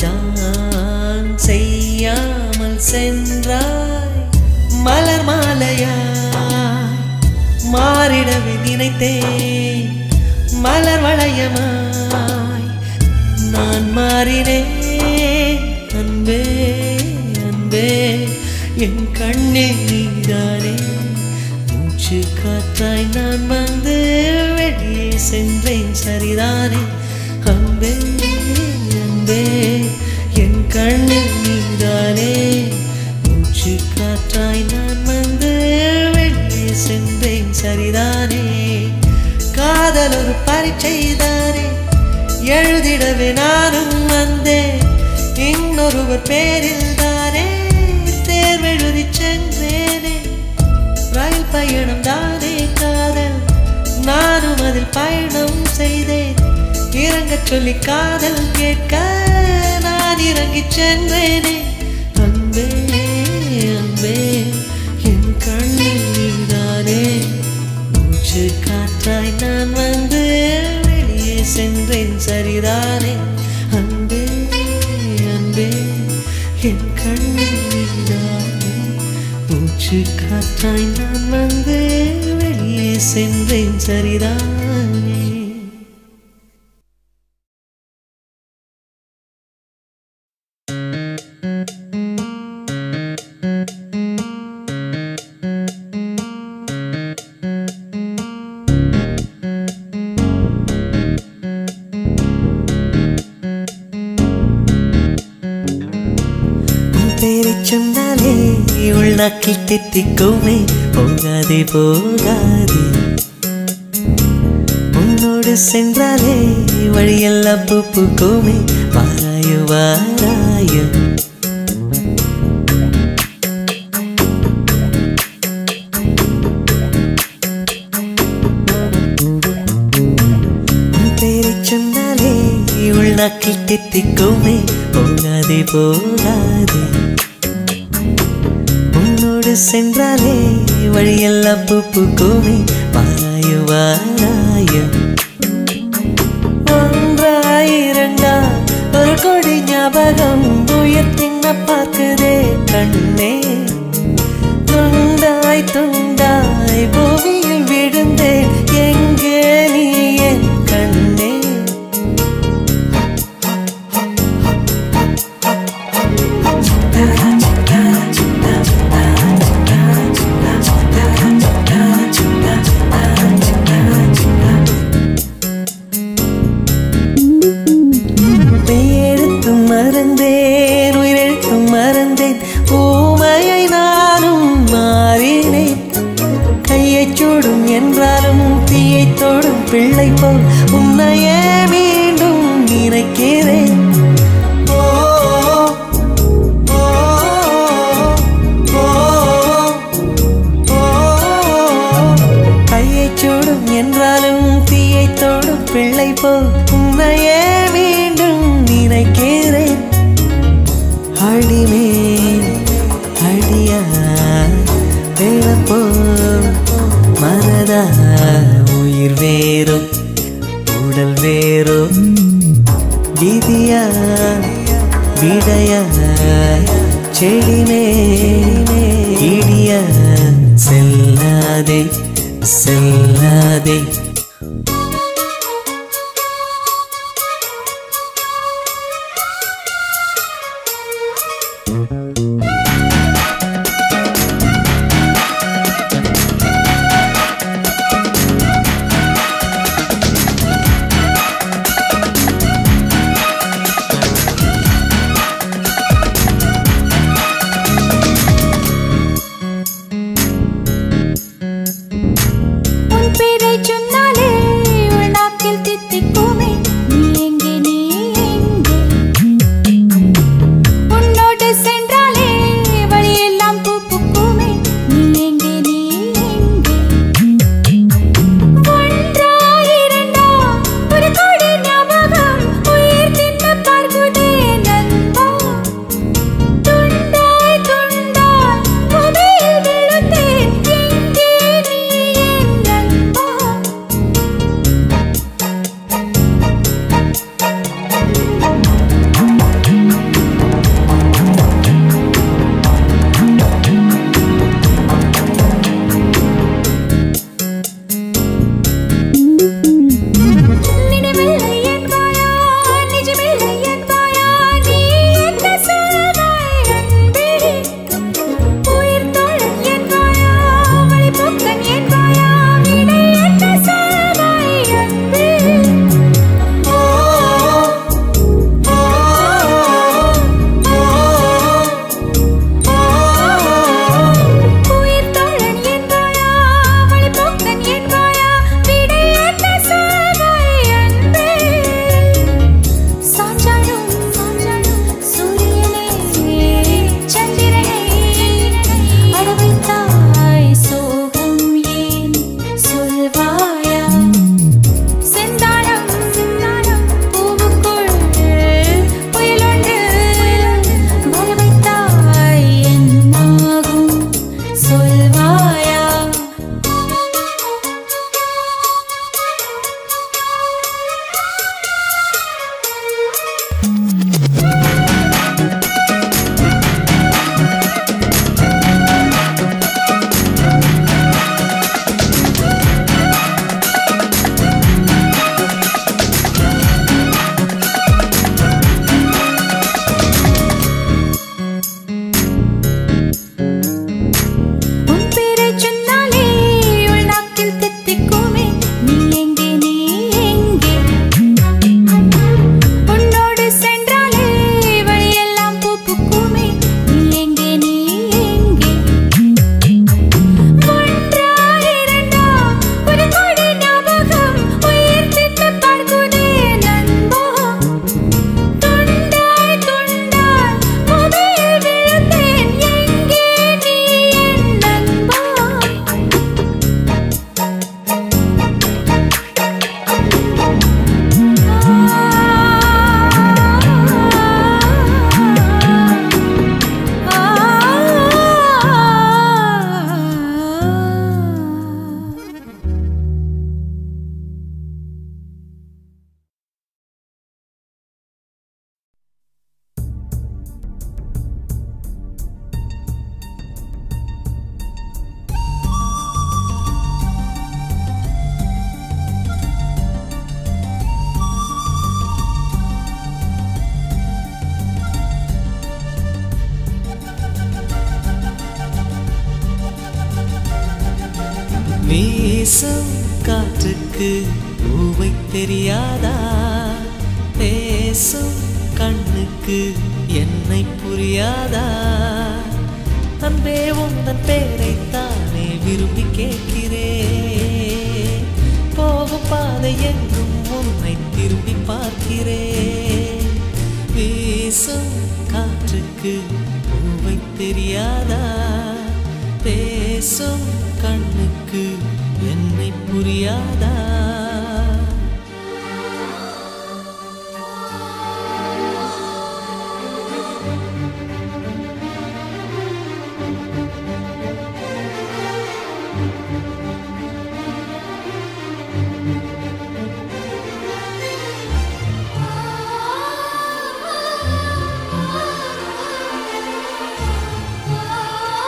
கொலைதான் செய்யாமல் சென்றாய் மலர் மாலையாய் மாறிடவே நினைத்தேன் மலர் வளையமாய் நான் மாறினேன் அன்பே அன்பே என் கண்ணில் நீதானே மூச்சு காற்றாய் நான் வந்து வெளியே சென்றேன் சரிதானே அன்பே அன்பே என் கண்ணில் நீதானே மூச்சு காற்றாய் நான் வந்து வெளியே சென்றேன் சரிதானே காதல் ஒரு பரீட்சைதானே எழுதிடவே நானும் வந்தேன் இன்னொருவர் பேரில் தானே தேர்வெழுதி சென்றேனே ரயில் பயணம் தானே காதல் நானும் அதில் பயணம் செய்தேன் இறங்கச் சொல்லி காதல் கேட்க நான் இறங்கிச் சென்றேனே அன்பே அன்பே என் கண்ணில் நீதானே மூச்சு காற்றாய் நான் வந்து வெளியே சென்றேன் சரிதானே அன்பே அன்பே என் கண்ணில் நீதானே மூச்சு காற்றாய் நான் வந்து வெளியே சென்றேன் சரிதானே உன் பேரைச் சொன்னாலே உள்நாக்கில் தித்திக்குமே போகாதே போகாதே உன்னோடு சென்றாலே வழியெல்லாம் பூ பூக்குமே வாராயோ வாராயோ உன் பேரைச் சொன்னாலே உள்நாக்கில் தித்திக்குமே போகாதே போகாதே உன்னோடு சென்றாலே வழியெல்லாம் பூ பூக்குமே வாராயோ வாராயோ ஒன்றாயிரண்டா ஒரு கொடி ஞாபகம் உயிர் தின்ன பார்க்குதே கண்ணே துண்டாய் துண்டாய் பூமியில் விழுந்தேன் எங்கே நீ என் கண்ணே பேரெழுத்தும் மறந்தேன் உயிரெழுத்தும் மறந்தேன் ஊமையை நானும் மாறினேன் கையைச் சூடும் என்றாலும் தீயைத் தொடும் பிள்ளை போல் உன்னையே மீண்டும் நினைக்கிறேன் ஓ, ஓ, ஓ, ஓ, கையைச் சூடும் என்றாலும் தீயைத் தொடும் பிள்ளை போல் உன்னையே மீண்டும் நினைக்கிறேன் அடிமேல் அடியா வேறப்போ மனதா உயிர் வேறும் உடல் வேறும் விதியா விடையா செடிமே இடியா செல்லாதே செல்லாதே உன் பேரைச் சொன்னாலே உள் நாக்கில் தித்திக்குமே. நீ எங்கே, நீ எங்கே? உன்னோடு சென்றாலே வழியெல்லாம் பூ பூக்குமே. நீ எங்கே, நீ எங்கே? ஒன்றா, இரண்டா, ஒரு கோடி ஞாபகம் உயிர் தின்னு பார்க்குதே நண்பா. துண்டாய், துண்டாய், புதையில் விழுந்தேன். எங்கே நீ என் நண்பா? நினைவில்லை என்பாயா, நிஜமில்லை என்பாயா, நீ என்ன சொல்வாய் அன்பே? உயிர் தோழன் என்பாயா, வழிப்போக்கன் என்பாயா, விடை என்ன சொல்வாய் அன்பே? ஓ, ஓ, உயிர் தோழன் என்பாயா, வழிப்போக்கன் என்பாயா, விடை என்ன சொல்வாய் அன்பே? சாஞ்சாடும் சூரியனே சந்திரனே அடவைத்தாய் சோகம் ஏன் சொல்வாயா செந்தாழம் பூவுக்குள் புயலொன்று வரவைத்தாய் என்னாகும் சொல்வாயா உன் பேரைச் சொன்னாலே உள் நாக்கில் தித்திக்குமே. நீ எங்கே, நீ எங்கே? உன்னோடு சென்றாலே வழியெல்லாம் பூ பூக்குமே. நீ எங்கே, நீ எங்கே? ஒன்றா, இரண்டா, ஒரு கோடி ஞாபகம் உயிர் தின்னு பார்க்குதே நண்பா. துண்டாய், துண்டாய், புதையில் விழுந்தேன். எங்கே நீ என் நண்பா? வீசும் காற்றுக்கு பூவை தெரியாதா பேசும் கண்ணுக்கு என்னை புரியாதா அன்பே உந்தன் பேரைத்தானே விரும்பி கேட்கிறேன் போகும் பாதை எங்கும் உன்னை திரும்பி பார்க்கிறேன் வீசும் காற்றுக்கு பூவை தெரியாதா பேசும் கண்ணுக்கு என்னை புரியாதா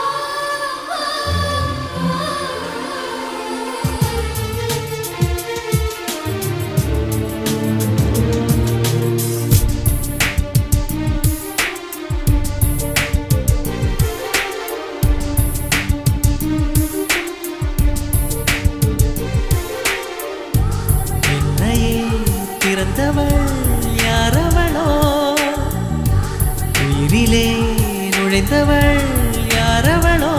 ஆ அழைத்தவள் யாரவளோ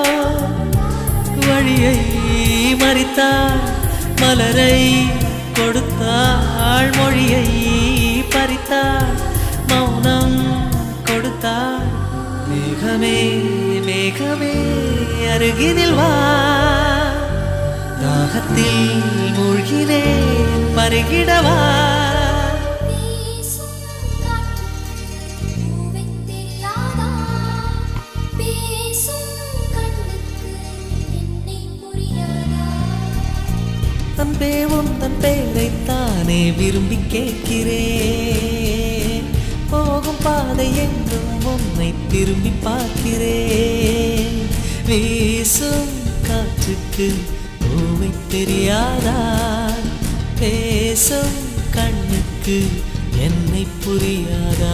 வழியை மறித்தாள் மலரை கொடுத்தாள் மொழியை பறித்தாள் மௌனம் கொடுத்தாள் மேகமே மேகமே அருகினில் வா தாகத்தில் மூழ்கினேன் பருகிடவா அன்பே உந்தன் பேரைத்தானே விரும்பி கேட்கிறேன் போகும் பாதை எங்கும் உன்னை திரும்பி பார்க்கிறேன் வீசும் காற்றுக்கு பூவை தெரியாதா பேசும் கண்ணுக்கு என்னை புரியாதா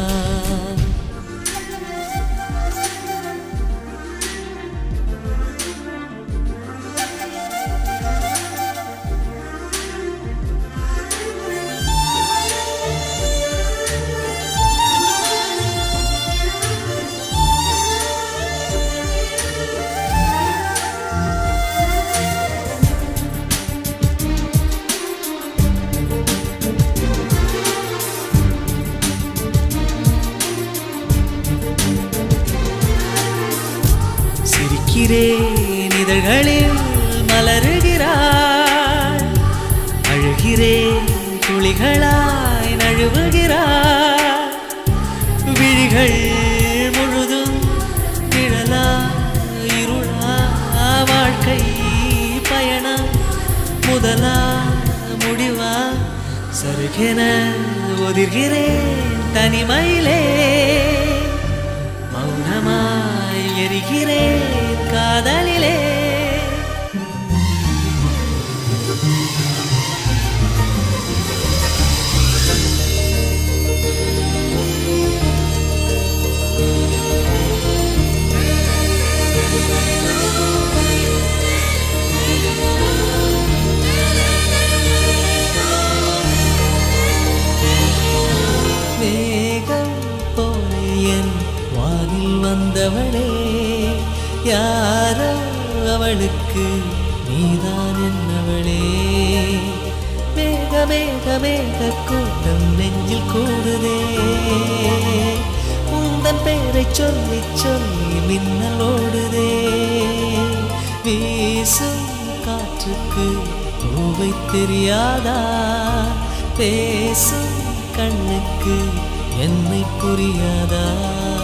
சிரிக்கிறேன் இதழ்களில் மலருகிறாள் அழுகிறேன் துளிகளாய் நழுவுகிறாள் விழிகள் முழுதும் நிழலா இருளா வாழ்க்கை பயணம் முதலா முடிவா சருகென ஒதிர்கிறேன் தனிமையிலே மௌனமாய் எரிகிறேன் காதலிலே மேகம் போல என் வானில் வந்தவளே யாரோ அவளுக்கு நீதான் என்னவளே மேக மேக மேக கூட்டம் நெஞ்சில் கூடுதே உந்தன் பெயரை சொல்லி சொல்லி மின்னல் ஓடுதே வீசும் காற்றுக்கு பூவை தெரியாதா பேசும் கண்ணுக்கு என்னை புரியாதா